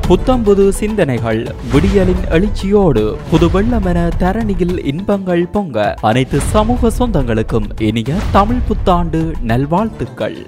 புத்தம்புது சிந்தனைகள் விடியலின் எழுச்சியோடு புது வெள்ளமென தரணியில் இன்பங்கள் பொங்க அனைத்து சமூக சொந்தங்களுக்கும் இனிய தமிழ் புத்தாண்டு நல்வாழ்த்துக்கள்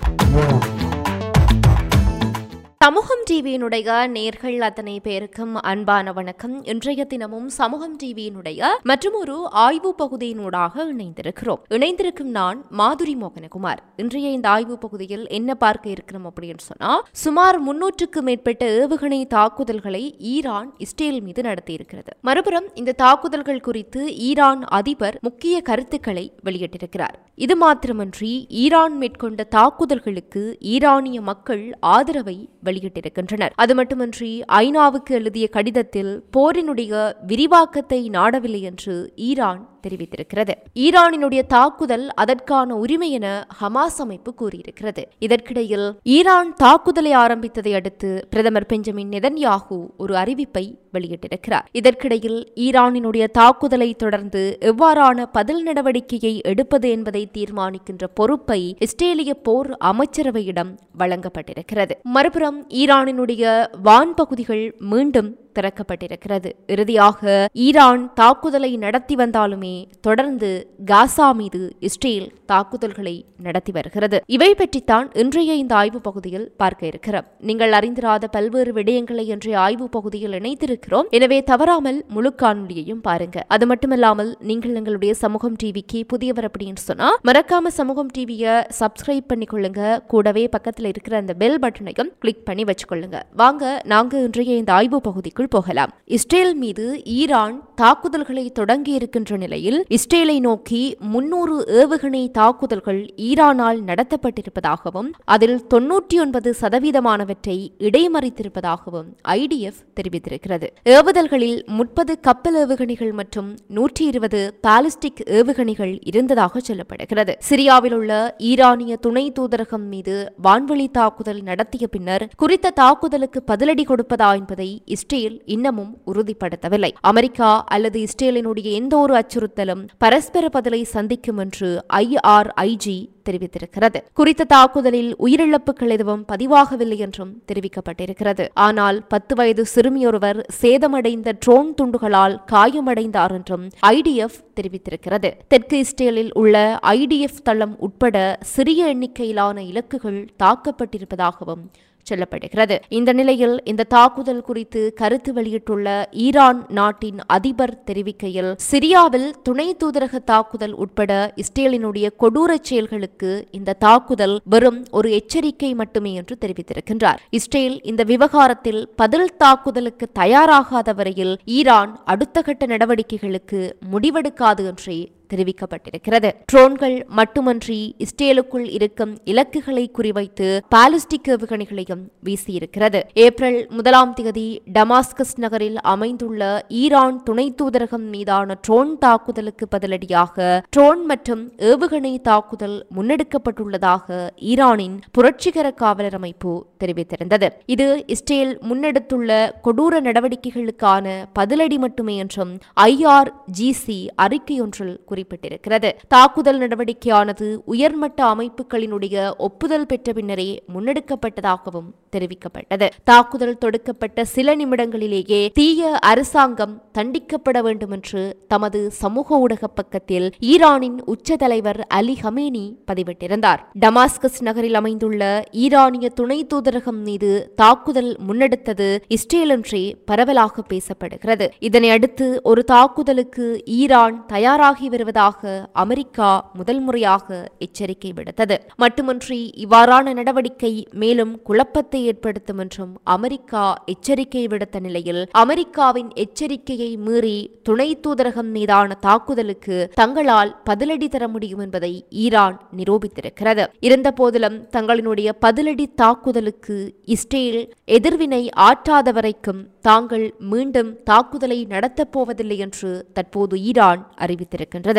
சமூகம் டிவியினுடைய நேர்கள் அத்தனை பேருக்கும் அன்பான வணக்கம் இன்றைய தினமும் சமூகம் டிவியினுடைய மற்றும் ஒரு ஆய்வு பகுதியினூடாக இணைந்திருக்கிறோம் இணைந்திருக்கும் நான் மாதுரி மோகனகுமார் இன்றைய இந்த ஆய்வு பகுதியில் என்ன பார்க்க இருக்கிறோம் அப்படின்னு சொன்னா சுமார் முன்னூற்றுக்கு மேற்பட்ட ஏவுகணை தாக்குதல்களை ஈரான் இஸ்ரேல் மீது நடத்தியிருக்கிறது மறுபுறம் இந்த தாக்குதல்கள் குறித்து ஈரான் அதிபர் முக்கிய கருத்துக்களை வெளியிட்டிருக்கிறார் இது மாத்திரமன்றி ஈரான் மேற்கொண்ட தாக்குதல்களுக்கு ஈரானிய மக்கள் ஆதரவை வெளியிட்டிருக்கின்றனர் அது மட்டுமன்றி ஐநாவுக்கு எழுதிய கடிதத்தில் போரினுடைய விரிவாக்கத்தை நாடவில்லை என்று ஈரான் தெரிவித்திருக்கிறது ஈரானினுடைய தாக்குதல் அதற்கான உரிமை என ஹமாஸ் அமைப்பு கூறியிருக்கிறது இதற்கிடையில் ஈரான் தாக்குதலை ஆரம்பித்ததை அடுத்து பிரதமர் பெஞ்சமின் நெதன்யாகு ஒரு அறிவிப்பை வெளியிட்டிருக்கிறார் இதற்கிடையில் ஈரானினுடைய தாக்குதலை தொடர்ந்து எவ்வாறான பதில் நடவடிக்கையை எடுப்பது என்பதை தீர்மானிக்கின்ற பொறுப்பை இஸ்ரேலிய போர் அமைச்சரவையிடம் வழங்கப்பட்டிருக்கிறது மறுபுறம் ஈரானினுடைய வான் பகுதிகள் மீண்டும் திறக்கப்பட்டிருக்கிறது இறுதியாக ஈரான் தாக்குதலை நடத்தி வந்தாலுமே தொடர்ந்து காசா மீது இஸ்ரேல் தாக்குதல்களை நடத்தி வருகிறது இவை பற்றித்தான் இன்றைய இந்த ஆய்வு பகுதியில் பார்க்க இருக்கிறோம் நீங்கள் அறிந்திராத பல்வேறு விடயங்களை இன்றைய ஆய்வு பகுதியில் இணைத்திருக்கிறோம் எனவே தவறாமல் முழு காணொலியையும் பாருங்க அது மட்டுமல்லாமல் நீங்கள் எங்களுடைய சமூகம் டிவிக்கு புதியவர் அப்படின்னு சொன்னா மறக்காம சமூகம் டிவியை சப்ஸ்கிரைப் பண்ணிக்கொள்ளுங்க கூடவே பக்கத்தில் இருக்கிற அந்த பெல் பட்டனையும் கிளிக் பண்ணி வச்சுக்கொள்ளுங்க வாங்க நாங்க இன்றைய இந்த ஆய்வு பகுதிக்குள் போகலாம் இஸ்ரேல் மீது ஈரான் தாக்குதல்களை தொடங்கி இருக்கின்ற நிலையில் இஸ்ரேலை நோக்கி முன்னூறு ஏவுகணை தாக்குதல்கள் ஈரானால் நடத்தப்பட்டிருப்பதாகவும் அதில் தொன்னூற்றி ஒன்பது சதவீதமானவற்றை இடைமறித்திருப்பதாகவும் ஐடிஎஃப் தெரிவித்திருக்கிறது ஏவுதல்களில் முப்பது கப்பல் ஏவுகணைகள் மற்றும் நூற்றி இருபது பாலிஸ்டிக் ஏவுகணைகள் இருந்ததாக சொல்லப்படுகிறது சிரியாவில் உள்ள ஈரானிய துணை தூதரகம் மீது வான்வழி தாக்குதல் நடத்திய பின்னர் குறித்த தாக்குதலுக்கு பதிலடி கொடுப்பதா என்பதை இஸ்ரேல் இன்னமும் உறுதிப்படுத்தவில்லை அமெரிக்கா அல்லது இஸ்ரேலினுடைய எந்த ஒரு அச்சுறுத்தலும் பரஸ்பர பதிலை சந்திக்கும் என்று ஐஆர்ஐஜி தெரிவித்திருக்கிறது குறித்த தாக்குதலில் உயிரிழப்புகள் எதுவும் பதிவாகவில்லை என்றும் தெரிவிக்கப்பட்டிருக்கிறது ஆனால் பத்து வயது சிறுமியொருவர் சேதமடைந்த ட்ரோன் துண்டுகளால் காயமடைந்தார் என்றும் ஐடிஎஃப் தெரிவித்திருக்கிறது தெற்கு இஸ்ரேலில் உள்ள ஐடிஎஃப் தளம் உட்பட சிறிய எண்ணிக்கையிலான இலக்குகள் தாக்கப்பட்டிருப்பதாகவும் சொல்லப்படுகிறது இந்த நிலையில் இந்த தாக்குதல் குறித்து கருத்து வெளியிட்டுள்ள ஈரான் நாட்டின் அதிபர் தெரிவிக்கையில் சிரியாவில் துணை தூதரக தாக்குதல் உட்பட இஸ்ரேலினுடைய கொடூர செயல்களுக்கு இந்த தாக்குதல் வெறும் ஒரு எச்சரிக்கை மட்டுமே என்று தெரிவித்திருக்கின்றார் இஸ்ரேல் இந்த விவகாரத்தில் பதில் தாக்குதலுக்கு தயாராகாத வரையில் ஈரான் அடுத்த கட்ட நடவடிக்கைகளுக்கு முடிவெடுக்காது என்றே தெரிவிக்கப்பட்டிருக்கிறது ட்ரோன்கள் மட்டுமன்றி இஸ்ரேலுக்குள் இருக்கும் இலக்குகளை குறிவைத்து பாலிஸ்டிக் ஏவுகணைகளையும் வீசியிருக்கிறது ஏப்ரல் முதலாம் தேதி டமாஸ்கஸ் நகரில் அமைந்துள்ள ஈரான் துணை தூதரகம் மீதான ட்ரோன் தாக்குதலுக்கு பதிலடியாக ட்ரோன் மற்றும் ஏவுகணை தாக்குதல் முன்னெடுக்கப்பட்டுள்ளதாக ஈரானின் புரட்சிகர காவலர் அமைப்பு தெரிவித்திருந்தது இது இஸ்ரேல் முன்னெடுத்துள்ள கொடூர நடவடிக்கைகளுக்கான பதிலடி மட்டுமே என்றும் ஐஆர்ஜிசி அறிக்கையொன்றில் குறிப்பிட்டிருக்கிறது தாக்குதல் நடவடிக்கையானது உயர்மட்ட அமைப்புகளினுடைய ஒப்புதல் பெற்ற பின்னரே முன்னெடுக்கப்பட்டதாகவும் தெரிவிக்கப்பட்டது தாக்குதல் தொடுக்கப்பட்ட சில நிமிடங்களிலேயே தீய அரசாங்கம் தண்டிக்கப்பட வேண்டும் என்று தமது சமூக ஊடக பக்கத்தில் ஈரானின் உச்ச தலைவர் அலி ஹமேனி பதிவிட்டிருந்தார் டமாஸ்கஸ் நகரில் அமைந்துள்ள ஈரானிய துணை தூதரகம் மீது தாக்குதல் முன்னெடுத்தது இஸ்ரேல் என்றே பரவலாக பேசப்படுகிறது இதனை அடுத்து ஒரு தாக்குதலுக்கு ஈரான் தயாராகி வருவதாக அமெரிக்கா முதல் முறையாக எச்சரிக்கை விடுத்தது மட்டுமன்றி இவ்வாறான நடவடிக்கை மேலும் குழப்பத்தை ஏற்படுத்தும் என்றும் அமெரிக்கா எச்சரிக்கை விடுத்த நிலையில் அமெரிக்காவின் எச்சரிக்கையை மீறி துணை தூதரகம் மீதான தாக்குதலுக்கு தங்களால் பதிலடி தர முடியும் என்பதை ஈரான் நிரூபித்திருக்கிறது இருந்தபோதிலும் தங்களினுடைய பதிலடி தாக்குதலுக்கு இஸ்ரேல் எதிர்வினை ஆற்றாத வரைக்கும் தாங்கள் மீண்டும் தாக்குதலை நடத்தப் போவதில்லை என்று தற்போது ஈரான் அறிவித்திருக்கின்றது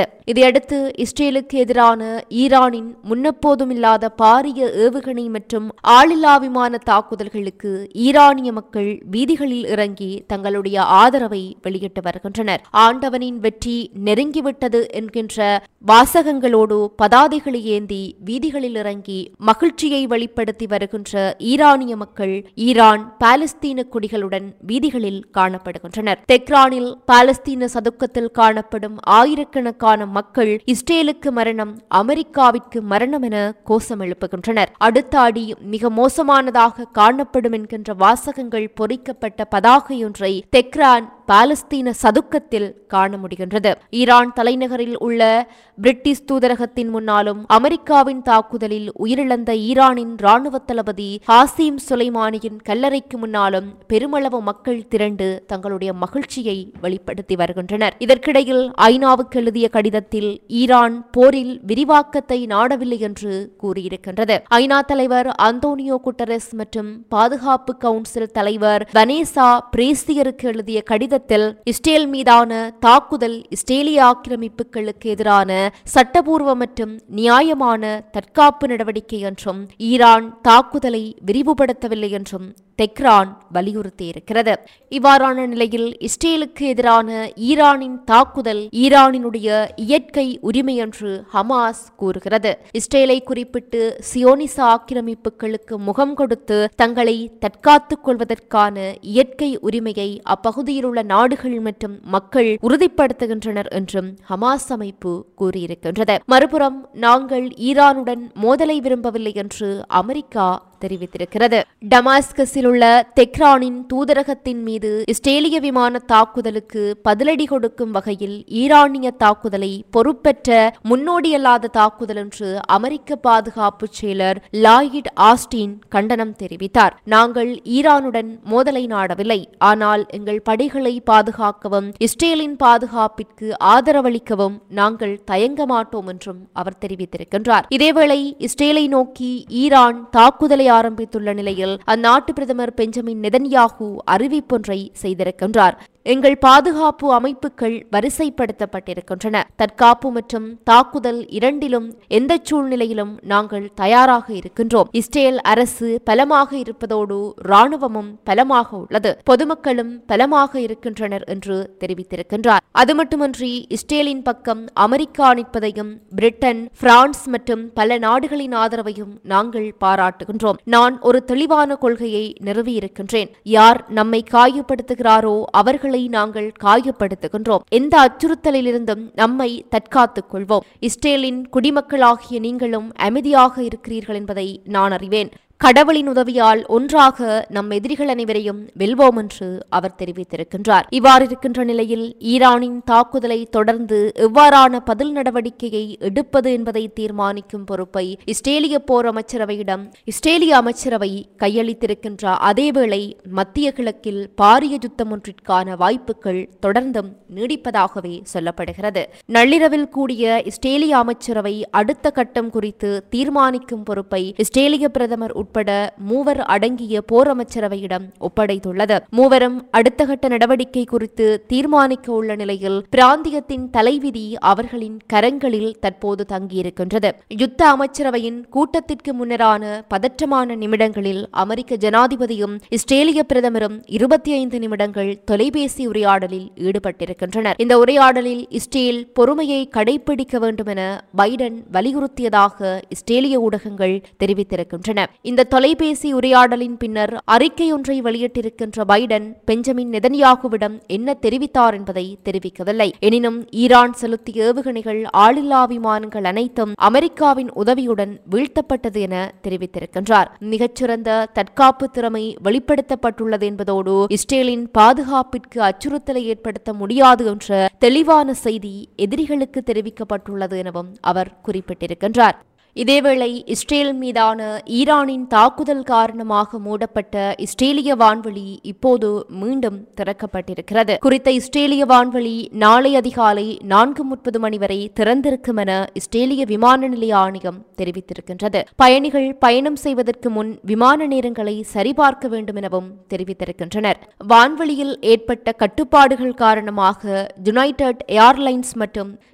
வருகின்றது இதையடுத்து இஸ்ரேலுக்கு எதிரான ஈரானின் முன்னெப்போதும் இல்லாத பாரிய ஏவுகணை மற்றும் ஆளில்லா விமான தாக்குதல்களுக்கு ஈரானிய மக்கள் வீதிகளில் இறங்கி தங்களுடைய ஆதரவை வெளியிட்டு வருகின்றனர் ஆண்டவனின் வெற்றி நெருங்கிவிட்டது என்கின்ற வாசகங்களோடு பதாதைகளை ஏந்தி வீதிகளில் இறங்கி மகிழ்ச்சியை வெளிப்படுத்தி வருகின்ற ஈரானிய மக்கள் ஈரான் பாலஸ்தீன குடிகளுடன் வீதிகளில் காணப்படுகின்றனர் தெக்ரானில் பாலஸ்தீன சதுக்கத்தில் காணப்படும் ஆயிரக்கணக்கான மக்கள் இஸ்ரேலுக்கு மரணம் அமெரிக்காவிற்கு மரணம் என கோஷம் எழுப்புகின்றனர் அடுத்த அடி மிக மோசமானதாக காணப்படும் என்கின்ற வாசகங்கள் பொறிக்கப்பட்ட பதாகையொன்றை தெக்ரான் பாலஸ்தீன சதுக்கத்தில் காண முடிகின்றது ஈரான் தலைநகரில் உள்ள பிரிட்டிஷ் தூதரகத்தின் முன்னாலும் அமெரிக்காவின் தாக்குதலில் உயிரிழந்த ஈரானின் ராணுவ தளபதி ஹாசிம் சுலைமானியின் கல்லறைக்கு முன்னாலும் பெருமளவு மக்கள் திரண்டு தங்களுடைய மகிழ்ச்சியை வெளிப்படுத்தி வருகின்றனர் இதற்கிடையில் ஐநாவுக்கு எழுதிய கடிதத்தில் ஈரான் போரில் விரிவாக்கத்தை நாடவில்லை என்று கூறியிருக்கின்றது ஐநா தலைவர் அந்தோனியோ குட்டரஸ் மற்றும் பாதுகாப்பு கவுன்சில் தலைவர் வனேசா பிரேசியருக்கு எழுதிய கடிதத்தில் இஸ்ரேல் மீதான தாக்குதல் இஸ்ரேலிய ஆக்கிரமிப்புகளுக்கு எதிரான சட்டபூர்வ மற்றும் நியாயமான தற்காப்பு நடவடிக்கை என்றும் ஈரான் தாக்குதலை விரிவுபடுத்தவில்லை என்றும் தெக்ரான் வலியுறுத்தியிருக்கிறது இவ்வாறான நிலையில் இஸ்ரேலுக்கு எதிரான ஈரானின் தாக்குதல் ஈரானினுடைய இயற்கை உரிமை என்று ஹமாஸ் கூறுகிறது இஸ்ரேலை குறிப்பிட்டு சியோனிச ஆக்கிரமிப்புகளுக்கு முகம் கொடுத்து தங்களை தற்காத்துக் கொள்வதற்கான இயற்கை உரிமையை அப்பகுதியில் உள்ள நாடுகள் மற்றும் மக்கள் உறுதிப்படுத்துகின்றனர் என்றும் ஹமாஸ் அமைப்பு கூறியிருக்கின்றது மறுபுறம் நாங்கள் ஈரானுடன் மோதலை விரும்பவில்லை என்று அமெரிக்கா தெரிவித்திருக்கிறது டமாஸ்கஸில் உள்ள தெக்ரானின் தூதரகத்தின் மீது இஸ்ரேலிய விமான தாக்குதலுக்கு பதிலடி கொடுக்கும் வகையில் ஈரானிய தாக்குதலை பொறுப்பற்ற முன்னோடியல்லாத தாக்குதல் என்று அமெரிக்க பாதுகாப்பு செயலர் லாயிட் ஆஸ்டின் கண்டனம் தெரிவித்தார் நாங்கள் ஈரானுடன் மோதலை நாடவில்லை ஆனால் எங்கள் படைகளை பாதுகாக்கவும் இஸ்ரேலின் பாதுகாப்பிற்கு ஆதரவளிக்கவும் நாங்கள் தயங்க மாட்டோம் என்றும் அவர் தெரிவித்திருக்கின்றார் இதேவேளை இஸ்ரேலை நோக்கி ஈரான் தாக்குதலை ஆரம்பித்துள்ள நிலையில் அந்நாட்டு பிரதமர் பெஞ்சமின் நெதன்யாகு அறிவிப்பொன்றை செய்திருக்கின்றார் எங்கள் பாதுகாப்பு அமைப்புகள் வரிசைப்படுத்தப்பட்டிருக்கின்றன தற்காப்பு மற்றும் தாக்குதல் இரண்டிலும் எந்த சூழ்நிலையிலும் நாங்கள் தயாராக இருக்கின்றோம் இஸ்ரேல் அரசு பலமாக இருப்பதோடு ராணுவமும் பலமாக உள்ளது பொதுமக்களும் பலமாக இருக்கின்றனர் என்று தெரிவித்திருக்கின்றார் அது மட்டுமன்றி இஸ்ரேலின் பக்கம் அமெரிக்கா நிற்பதையும் பிரிட்டன் பிரான்ஸ் மற்றும் பல நாடுகளின் ஆதரவையும் நாங்கள் பாராட்டுகின்றோம் நான் ஒரு தெளிவான கொள்கையை நிறுவியிருக்கின்றேன் யார் நம்மை காயப்படுத்துகிறாரோ அவர்களை நாங்கள் காயப்படுத்துகின்றோம் எந்த அச்சுறுத்தலிலிருந்தும் நம்மை தற்காத்துக் கொள்வோம் இஸ்ரேலின் குடிமக்களாகிய நீங்களும் அமைதியாக இருக்கிறீர்கள் என்பதை நான் அறிவேன் கடவுளின் உதவியால் ஒன்றாக நம் எதிரிகள் அனைவரையும் வெல்வோம் என்று அவர் தெரிவித்திருக்கின்றார் இவ்வாறு இருக்கின்ற நிலையில் ஈரானின் தாக்குதலை தொடர்ந்து எவ்வாறான பதில் நடவடிக்கையை எடுப்பது என்பதை தீர்மானிக்கும் பொறுப்பை இஸ்ரேலிய போர் அமைச்சரவையிடம் இஸ்ரேலிய அமைச்சரவை கையளித்திருக்கின்ற அதேவேளை மத்திய கிழக்கில் பாரிய யுத்தம் ஒன்றிற்கான வாய்ப்புகள் தொடர்ந்தும் நீடிப்பதாகவே சொல்லப்படுகிறது நள்ளிரவில் கூடிய இஸ்ரேலிய அமைச்சரவை அடுத்த கட்டம் குறித்து தீர்மானிக்கும் பொறுப்பை இஸ்ரேலிய பிரதமர் உட்பட மூவர் அடங்கிய போர் அமைச்சரவையிடம் ஒப்படைத்துள்ளது மூவரும் அடுத்த கட்ட நடவடிக்கை குறித்து தீர்மானிக்க உள்ள நிலையில் பிராந்தியத்தின் தலைவிதி அவர்களின் கரங்களில் தற்போது தங்கியிருக்கின்றது யுத்த அமைச்சரவையின் கூட்டத்திற்கு முன்னரான பதற்றமான நிமிடங்களில் அமெரிக்க ஜனாதிபதியும் இஸ்ரேலிய பிரதமரும் இருபத்தி ஐந்து நிமிடங்கள் தொலைபேசி உரையாடலில் ஈடுபட்டிருக்கின்றனர் இந்த உரையாடலில் இஸ்ரேல் பொறுமையை கடைபிடிக்க வேண்டும் என பைடன் வலியுறுத்தியதாக இஸ்ரேலிய ஊடகங்கள் தெரிவித்திருக்கின்றன இந்த தொலைபேசி உரையாடலின் பின்னர் அறிக்கை ஒன்றை வெளியிட்டிருக்கின்ற பைடன் பெஞ்சமின் நெதன்யாகுவிடம் என்ன தெரிவித்தார் என்பதை தெரிவிக்கவில்லை எனினும் ஈரான் செலுத்திய ஏவுகணைகள் ஆளில்லா விமானங்கள் அனைத்தும் அமெரிக்காவின் உதவியுடன் வீழ்த்தப்பட்டது என தெரிவித்திருக்கின்றார் மிகச்சிறந்த தற்காப்பு திறமை வெளிப்படுத்தப்பட்டுள்ளது என்பதோடு இஸ்ரேலின் பாதுகாப்பிற்கு அச்சுறுத்தலை ஏற்படுத்த முடியாது என்ற தெளிவான செய்தி எதிரிகளுக்கு தெரிவிக்கப்பட்டுள்ளது எனவும் அவர் குறிப்பிட்டிருக்கின்றார் இதேவேளை இஸ்ரேல் மீதான ஈரானின் தாக்குதல் காரணமாக மூடப்பட்ட இஸ்ரேலிய வான்வழி இப்போது மீண்டும் திறக்கப்பட்டிருக்கிறது குறித்த இஸ்ரேலிய வான்வழி நாளை அதிகாலை நான்கு முப்பது மணி வரை திறந்திருக்கும் என இஸ்ரேலிய விமான நிலைய ஆணையம் தெரிவித்திருக்கின்றது பயணிகள் பயணம் செய்வதற்கு முன் விமான நேரங்களை சரிபார்க்க வேண்டும் எனவும் தெரிவித்திருக்கின்றனர் வான்வழியில் ஏற்பட்ட கட்டுப்பாடுகள் காரணமாக யுனைடெட் ஏர்லைன்ஸ் மற்றும்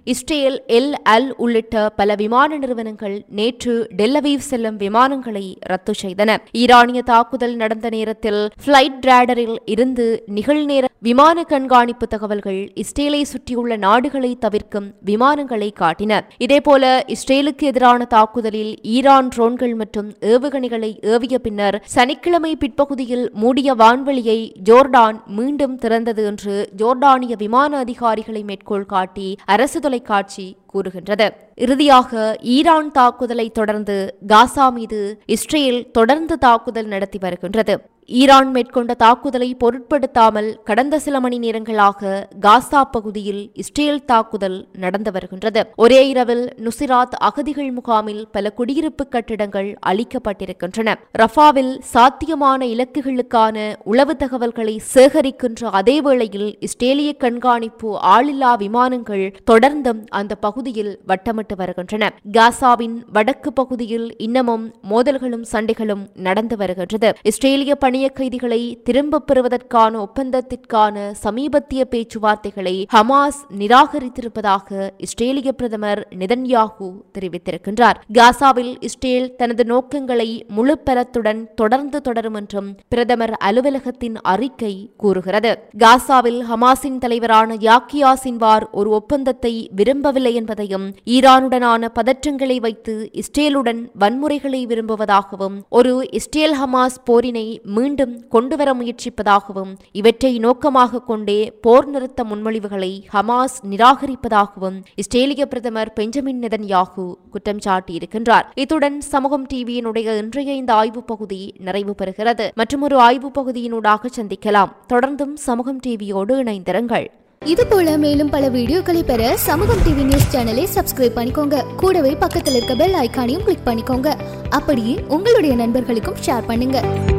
இஸ்ரேல் எல் அல் உள்ளிட்ட பல விமான நிறுவனங்கள் நேற்று டெல்லவீவ் செல்லும் விமானங்களை ரத்து செய்தன ஈரானிய தாக்குதல் நடந்த நேரத்தில் பிளைட் ரேடரில் இருந்து நிகழ்நேர விமான கண்காணிப்பு தகவல்கள் இஸ்ரேலை சுற்றியுள்ள நாடுகளை தவிர்க்கும் விமானங்களை காட்டின இதேபோல இஸ்ரேலுக்கு எதிரான தாக்குதலில் ஈரான் ட்ரோன்கள் மற்றும் ஏவுகணைகளை ஏவிய பின்னர் சனிக்கிழமை பிற்பகுதியில் மூடிய வான்வெளியை ஜோர்டான் மீண்டும் திறந்தது என்று ஜோர்டானிய விமான அதிகாரிகளை மேற்கோள் காட்டி அரசு தொலைக்காட்சி கூறுகின்றது இறுதியாக ஈரான் தாக்குதலை தொடர்ந்து காசா மீது இஸ்ரேல் தொடர்ந்து தாக்குதல் நடத்தி வருகின்றது ஈரான் மேற்கொண்ட தாக்குதலை பொருட்படுத்தாமல் கடந்த சில மணி நேரங்களாக காசா பகுதியில் இஸ்ரேல் தாக்குதல் நடந்து வருகின்றது ஒரே இரவில் நுசிராத் அகதிகள் முகாமில் பல குடியிருப்பு கட்டிடங்கள் அளிக்கப்பட்டிருக்கின்றன ரஃபாவில் சாத்தியமான இலக்குகளுக்கான உளவு தகவல்களை சேகரிக்கின்ற அதே வேளையில் இஸ்ரேலிய கண்காணிப்பு ஆளில்லா விமானங்கள் தொடர்ந்தும் அந்த பகுதியில் வட்டமிட்டு வருகின்றன காசாவின் வடக்கு பகுதியில் இன்னமும் மோதல்களும் சண்டைகளும் நடந்து வருகின்றது இஸ்ரேலிய பணிய கைதிகளை திரும்பப் பெறுவதற்கான ஒப்பந்தத்திற்கான சமீபத்திய பேச்சுவார்த்தைகளை ஹமாஸ் நிராகரித்திருப்பதாக இஸ்ரேலிய பிரதமர் நெதன்யாகு தெரிவித்திருக்கின்றார் காசாவில் இஸ்ரேல் தனது நோக்கங்களை முழு பலத்துடன் தொடர்ந்து தொடரும் என்றும் பிரதமர் அலுவலகத்தின் அறிக்கை கூறுகிறது காசாவில் ஹமாஸின் தலைவரான யாக்கியா சின்வார் ஒரு ஒப்பந்தத்தை விரும்பவில்லை என்பதையும் ஈரானுடனான பதற்றங்களை வைத்து இஸ்ரேலுடன் வன்முறைகளை விரும்புவதாகவும் ஒரு இஸ்ரேல் ஹமாஸ் போரினை மீண்டும் கொண்டுவர முயற்சிப்பதாகவும் இவற்றை நோக்கமாக கொண்டே போர் நிறுத்த முன்மொழிவுகளை ஹமாஸ் நிராகரிப்பதாகவும் இஸ்ரேலிய பிரதமர் பெஞ்சமின் நெதன்யாகு குற்றம் சாட்டியிருக்கின்றார் இத்துடன் சமூகம் டிவியினுடைய இன்றைய இந்த ஆய்வு பகுதி நிறைவு பெறுகிறது மற்றும் ஒரு ஆய்வு பகுதியினூடாக சந்திக்கலாம் தொடர்ந்தும் சமூகம் டிவியோடு இணைந்திருங்கள் இது போல மேலும் பல வீடியோக்களை பெற சமூகம் டிவி நியூஸ் சேனலை சப்ஸ்கிரைப் பண்ணிக்கோங்க கூடவே பக்கத்தில் இருக்க பெல் ஐகானையும் கிளிக் பண்ணிக்கோங்க அப்படியே உங்களுடைய நண்பர்களுக்கும் ஷேர் பண்ணுங்க